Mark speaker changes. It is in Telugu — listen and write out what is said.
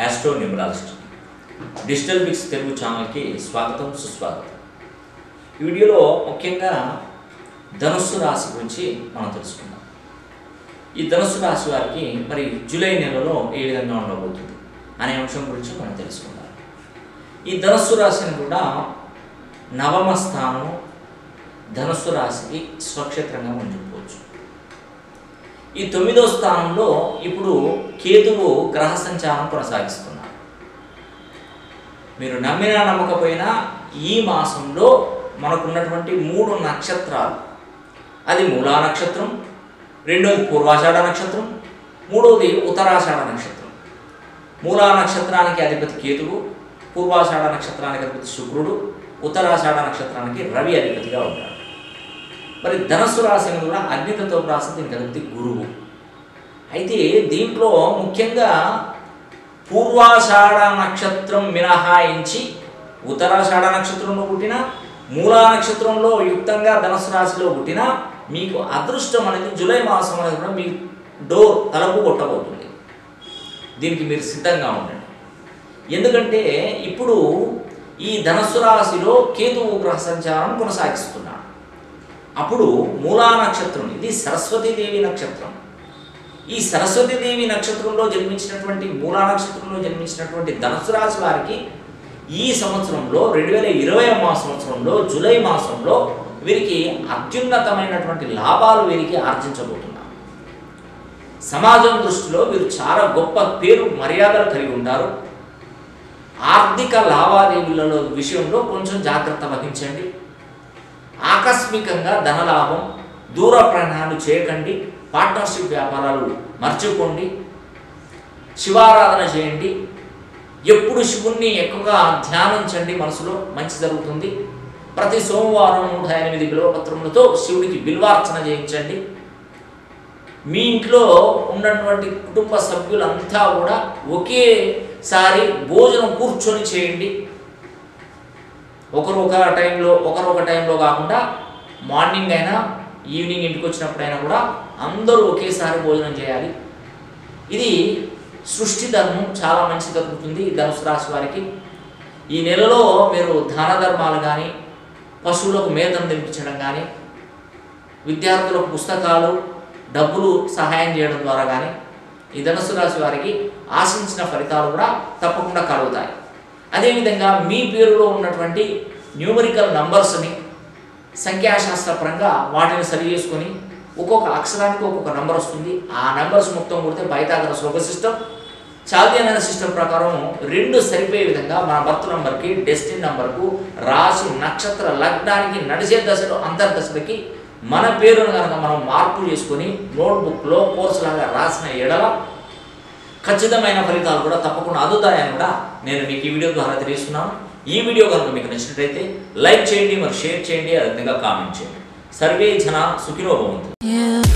Speaker 1: ఆస్ట్రో న్యూమరాలజిస్ట్ డిజిటల్ బిక్స్ తెలుగు ఛానల్కి స్వాగతం సుస్వాగతం ఈ వీడియోలో ముఖ్యంగా ధనుస్సు రాశి గురించి మనం తెలుసుకుందాం ఈ ధనుస్సు రాశి వారికి మరి జూలై నెలలో ఏ విధంగా ఉండబోతుంది అనే అంశం గురించి మనం తెలుసుకుందాం ఈ ధనుస్సు రాశిని కూడా నవమ స్థానము ధనుస్సు రాశికి స్వక్షేత్రంగా మనం చెప్పుకోవచ్చు ఈ తొమ్మిదో స్థానంలో ఇప్పుడు కేతువు గ్రహ సంచారం కొనసాగిస్తున్నారు మీరు నమ్మినా నమ్మకపోయినా ఈ మాసంలో మనకున్నటువంటి మూడు నక్షత్రాలు అది మూలా నక్షత్రం రెండోది పూర్వాషాఢ నక్షత్రం మూడవది ఉత్తరాషాఢ నక్షత్రం మూలా నక్షత్రానికి అధిపతి కేతువు పూర్వాషాఢ నక్షత్రానికి అధిపతి శుక్రుడు ఉత్తరాషాఢ నక్షత్రానికి రవి అధిపతిగా ఉంటాడు మరి ధనస్సు రాశిని కూడా అగ్నితత్వ రాశి దీనికి అధిపతి గురువు అయితే దీంట్లో ముఖ్యంగా పూర్వాషాఢ నక్షత్రం మినహాయించి ఉత్తరాషాఢ నక్షత్రంలో పుట్టిన మూలా నక్షత్రంలో యుక్తంగా ధనుసు రాశిలో పుట్టిన మీకు అదృష్టం అనేది జూలై మాసం అనేది కూడా మీ డోర్ తలుపు కొట్టబోతుంది దీనికి మీరు సిద్ధంగా ఉండండి ఎందుకంటే ఇప్పుడు ఈ ధనస్సు రాశిలో కేతువు గ్రహ సంచారం కొనసాగిస్తున్నాడు అప్పుడు మూలా నక్షత్రం ఇది సరస్వతీదేవి నక్షత్రం ఈ సరస్వతీదేవి నక్షత్రంలో జన్మించినటువంటి మూలా నక్షత్రంలో జన్మించినటువంటి ధనుసు రాశి వారికి ఈ సంవత్సరంలో రెండు వేల ఇరవై సంవత్సరంలో జూలై మాసంలో వీరికి అత్యున్నతమైనటువంటి లాభాలు వీరికి ఆర్జించబోతున్నారు సమాజం దృష్టిలో వీరు చాలా గొప్ప పేరు మర్యాదలు కలిగి ఉంటారు ఆర్థిక లావాదేవీలలో విషయంలో కొంచెం జాగ్రత్త వహించండి ఆకస్మికంగా ధనలాభం దూర ప్రయాణాలు చేయకండి పార్ట్నర్షిప్ వ్యాపారాలు మర్చిపోండి శివారాధన చేయండి ఎప్పుడు శివుణ్ణి ఎక్కువగా ధ్యానించండి మనసులో మంచి జరుగుతుంది ప్రతి సోమవారం నూట ఎనిమిది బిల్వపత్రములతో శివుడికి బిల్వార్చన చేయించండి మీ ఇంట్లో ఉన్నటువంటి కుటుంబ సభ్యులంతా కూడా ఒకేసారి భోజనం కూర్చొని చేయండి ఒకరు ఒక టైంలో ఒకరు ఒక టైంలో కాకుండా మార్నింగ్ అయినా ఈవినింగ్ ఇంటికి వచ్చినప్పుడైనా కూడా అందరూ ఒకేసారి భోజనం చేయాలి ఇది సృష్టి ధర్మం చాలా మంచి జరుగుతుంది ఈ ధనుసు రాశి వారికి ఈ నెలలో మీరు దాన ధర్మాలు కానీ పశువులకు మేతను తెప్పించడం కానీ విద్యార్థులకు పుస్తకాలు డబ్బులు సహాయం చేయడం ద్వారా కానీ ఈ ధనుసు రాశి వారికి ఆశించిన ఫలితాలు కూడా తప్పకుండా కలుగుతాయి అదేవిధంగా మీ పేరులో ఉన్నటువంటి న్యూమరికల్ నంబర్స్ని సంఖ్యాశాస్త్రపరంగా వాటిని సరి చేసుకొని ఒక్కొక్క అక్షరానికి ఒక్కొక్క నంబర్ వస్తుంది ఆ నంబర్స్ మొత్తం కొడితే బయటాగరస్ ఒక సిస్టమ్ చాల్దియన్ సిస్టమ్ ప్రకారం రెండు సరిపోయే విధంగా మన బర్త్ నంబర్కి డెస్టిన్ నంబర్కు రాశి నక్షత్ర లగ్నానికి నడిచే దశలో అంతర్దశలకి మన పేరును కనుక మనం మార్పు చేసుకొని నోట్బుక్లో కోర్సు లాగా రాసిన ఎడల ఖచ్చితమైన ఫలితాలు కూడా తప్పకుండా అందుతాయని కూడా నేను మీకు ఈ వీడియో ద్వారా తెలియజేస్తున్నాను ఈ వీడియో కనుక మీకు నచ్చినట్లయితే లైక్ చేయండి మరి షేర్ చేయండి అదేవిధంగా కామెంట్ చేయండి సర్వే జన సుఖినో భవంతు
Speaker 2: You